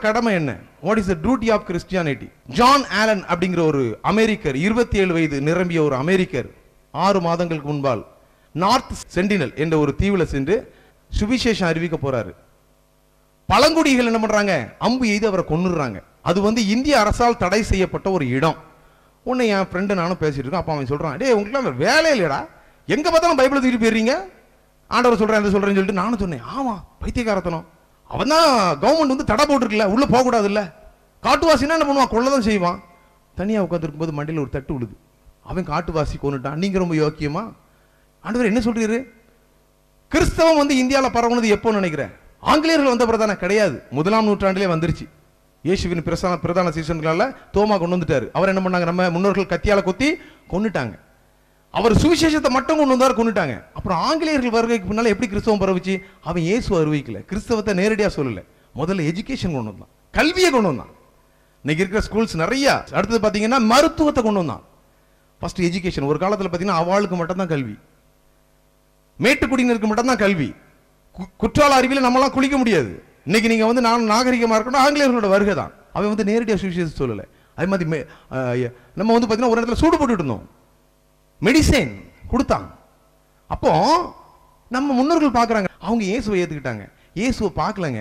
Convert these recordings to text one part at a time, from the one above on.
கடமை என்ன what is the duty of Christianity John Allen அப்படிங்கிற ஒரு அமெரிக்கர் இருபத்தி ஏழு வயது நிரம்பிய ஒரு அமெரிக்கர் ஆறு மாதங்களுக்கு முன்பால் நார்த் சென்டினல் என்ற ஒரு தீவுல சென்று சுவிசேஷம் அறிவிக்க போறாரு பழங்குடிகள் என்ன பண்றாங்க அம்பு எய்து அவரை கொன்னுடுறாங்க அது வந்து இந்திய அரசால் தடை செய்யப்பட்ட ஒரு இடம் உன்னை என் ஃப்ரெண்டு நானும் பேசிட்டு இருக்கோம் அப்போ அவன் சொல்றான் டேய் உங்களுக்கு வேலை இல்லையடா எங்க பார்த்தாலும் பைபிளை தூக்கிட்டு போயிடுறீங்க ஆண்டவர் சொல்றேன் அதை சொல்றேன்னு சொல்லிட்டு நானும் சொன்னேன் ஆமா பைத்தியக்காரத்தனம் அவன் தான் கவர்மெண்ட் வந்து தடை போட்டிருக்குல்ல உள்ள போக கூடாது இல்ல காட்டுவாசினா என்ன பண்ணுவான் கொள்ளதான் செய்வான் தனியா உட்காந்துருக்கும் போது மண்டையில ஒரு தட்டு விழுது அவன் காட்டுவாசி கொண்டுட்டான் நீங்க ரொம்ப யோக்கியமா ஆண்டவர் என்ன சொல்றீரு கிறிஸ்தவம் வந்து இந்தியாவில் பரவுனது எப்போ நினைக்கிறேன் ஆங்கிலேயர்கள் வந்த பிரதான கிடையாது முதலாம் நூற்றாண்டிலே வந்துருச்சு இயேசுவின் பிரசான பிரதான சீசன்களால தோமா கொண்டு வந்துட்டாரு அவர் என்ன பண்ணாங்க நம்ம முன்னோர்கள் கத்தியால கொத்தி கொன்னுட்டாங்க அவர் சுவிசேஷத்தை மட்டும் கொண்டு வந்தார் கொன்னுட்டாங்க அப்புறம் ஆங்கிலேயர்கள் வருகைக்கு பின்னால எப்படி கிறிஸ்தவம் பரவுச்சு அவன் இயேசு அறிவிக்கல கிறிஸ்தவத்தை நேரடியா சொல்லல முதல்ல எஜுகேஷன் கொண்டு வந்தான் கல்வியை கொண்டு வந்தான் இன்னைக்கு இருக்கிற ஸ்கூல்ஸ் நிறைய அடுத்தது பாத்தீங்கன்னா மருத்துவத்தை கொண்டு வந்தான் ஃபர்ஸ்ட் எஜுகேஷன் ஒரு காலத்துல பாத்தீங்கன்னா அவளுக்கு மட்டும் தான் கல்வி மேட்டுக்குடியினருக்கு மட்டும்தான் கல்வி கு- குற்றால அருவியில நம்மளாம் குளிக்க முடியாது இன்னைக்கு நீங்க வந்து நான் நாகரிகமா இருக்கணும் ஆங்கிலேயர்களோட வருகை தான் அவன் வந்து நேரடியாக சுவிசேஷம் சொல்லல அதே மாதிரி மே- ஆஹ் நம்ம வந்து பார்த்தீங்கன்னா ஒரு இடத்துல சூடு போட்டுட்டு இருந்தோம் மெடிசன் கொடுத்தான் அப்போ நம்ம முன்னோர்கள் பார்க்கறாங்க அவங்க இயேசுவை ஏத்துக்கிட்டாங்க இயேசுவை பார்க்கலங்க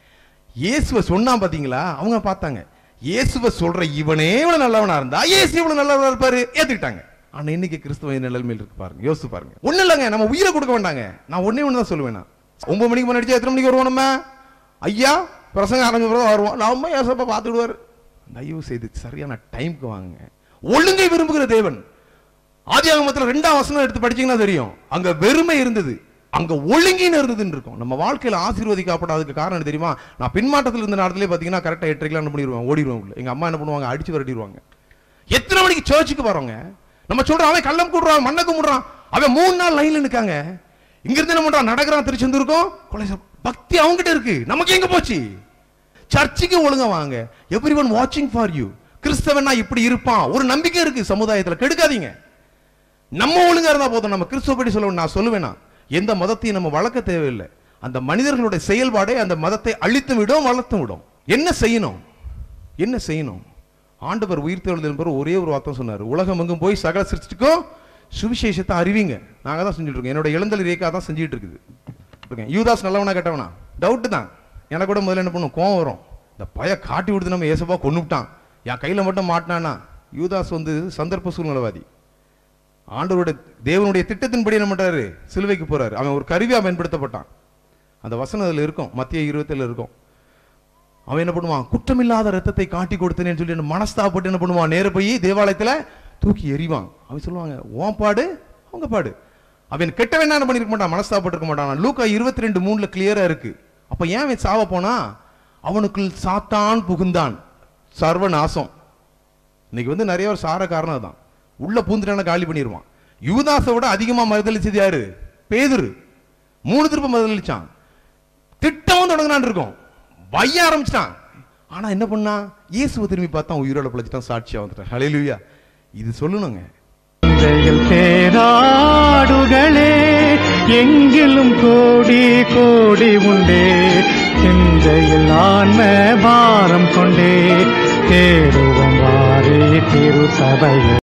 இயேசுவை சொன்னா பாத்தீங்களா அவங்க பார்த்தாங்க இயேசுவை சொல்ற இவனே இவ்வளவு நல்லவனா இருந்தா இயேசு இவ்வளவு நல்லவனா இருப்பாரு ஏத்துக்கிட்டாங்க ஆனா இன்னைக்கு கிறிஸ்துவ என்ன நிலைமையில் இருக்கு பாருங்க யோசிச்சு பாருங்க ஒண்ணு இல்லைங்க நம்ம உயிரை கொடுக்க வேண்டாங்க நான் ஒண்ணே ஒண்ணு தான் சொல்லுவேன் நான் ஒன்பது மணிக்கு முன்னாடி எத்தனை மணிக்கு வருவோம் நம்ம ஐயா பிரசங்க ஆரம்பிச்ச பிறகு வருவோம் நம்ம ஏசப்பா பார்த்துடுவார் தயவு செய்து சரியான டைம்க்கு வாங்க ஒழுங்கை விரும்புகிற தேவன் ஆதியாகமத்துல ரெண்டாம் வசனம் எடுத்து படிச்சீங்கன்னா தெரியும் அங்க வெறுமை இருந்தது அங்க ஒழுங்கின்னு இருந்ததுன்னு இருக்கும் நம்ம வாழ்க்கையில ஆசீர்வதிக்கப்படாததுக்கு காரணம் என்ன தெரியுமா நான் பின்மாற்றத்தில் இருந்த நேரத்திலே பாத்தீங்கன்னா கரெக்டா எட்டரைக்கெல்லாம் என்ன பண்ணிடுவேன் ஓடிடுவேன் உள்ள எங்க அம்மா என்ன பண்ணுவாங்க அடிச்சு விரட்டிடுவாங்க எத்தனை மணிக்கு சர்ச்சுக்கு வரோங்க நம்ம சொல்றோம் அவன் கள்ளம் கூடுறான் மண்ணை கும்பிடுறான் அவன் மூணு நாள் லைன்ல நிக்காங்க இங்க இருந்து என்ன பண்றான் நடக்கிறான் திருச்செந்தூருக்கும் கொலை செ- பக்தி அவங்ககிட்ட இருக்கு நமக்கு எங்க போச்சு சர்ச்சுக்கு ஒழுங்கா வாங்க எவ்ரி ஒன் வாட்சிங் ஃபார் யூ கிறிஸ்தவனா இப்படி இருப்பான் ஒரு நம்பிக்கை இருக்கு சமுதாயத்துல கெடுக்காதீங்க நம்ம ஒழுங்கா இருந்தா போதும் நம்ம கிறிஸ்துவ படி சொல்ல நான் சொல்லுவேனா எந்த மதத்தையும் நம்ம வளர்க்க தேவையில்லை அந்த மனிதர்களுடைய செயல்பாடே அந்த மதத்தை அழித்து விடும் வளர்த்து விடும் என்ன செய்யணும் என்ன செய்யணும் ஆண்டவர் உயிர் தெழுதல் என்பவர் ஒரே ஒரு வார்த்தை சொன்னார் உலகம் எங்கும் போய் சகல சிருஷ்டிக்கும் சுவிசேஷத்தை அறிவிங்க நாங்க தான் செஞ்சுட்டு இருக்கோம் என்னோட இளந்தல் ரேக்கா தான் செஞ்சுட்டு இருக்குது இருக்கேன். யூதாஸ் நல்லவனா கெட்டவனா டவுட் தான் எனக்கு கூட முதல்ல என்ன பண்ணும் கோவம் வரும் இந்த பய காட்டி விடுத்து நம்ம ஏசப்பா கொன்னுட்டான் என் கையில மட்டும் மாட்டினானா யூதாஸ் வந்து சந்தர்ப்ப சூழ்நிலவாதி ஆண்டவருடைய தேவனுடைய திட்டத்தின்படி என்ன பண்றாரு சிலுவைக்கு போறாரு அவன் ஒரு கருவியா பயன்படுத்தப்பட்டான் அந்த வசனம் அதுல இருக்கும் மத்திய இருபத்துல இருக்கும் அவன் என்ன பண்ணுவான் குற்றமில்லாத ரத்தத்தை காட்டி கொடுத்தேன்னு சொல்லி என்ன மனஸ்தாப்பட்டு என்ன பண்ணுவான் நேர போய் தேவாலயத்துல தூக்கி எறிவான் அவன் சொல்லுவாங்க உன் பாடு அவங்க பாடு அவன் கெட்டவன் என்ன பண்ணிருக்க மாட்டான் மனஸ்தாப்பட்டு இருக்க மாட்டான் லூக்கா இருபத்தி ரெண்டு மூணுல கிளியரா இருக்கு அப்ப ஏன் அவன் சாவ போனா அவனுக்குள் சாத்தான் புகுந்தான் சர்வ நாசம் இன்னைக்கு வந்து நிறைய ஒரு சார காரணம் தான் உள்ள பூந்துட்டான காலி பண்ணிடுவான் யூதாஸை விட அதிகமா மறுதளிச்சது யாரு பேதுரு மூணு திருப்ப மறுதளிச்சான் திட்டமும் தொடங்கினான் இருக்கும் வைய ஆரம்பிச்சிட்டான் ஆனா என்ன பண்ணா இயேசுவை திரும்பி பார்த்தா உயிரோட பிழைச்சிட்டான் சாட்சியா வந்துட்டான் ஹalleluya இது சொல்லணுங்க சிந்தையில் தேராடுகளே எங்கிலும் கோடி கோடி உண்டே சிந்தையில் ஆன்ம பாரம் கொண்டே தேடுவோம் வாரே திரு சபையில்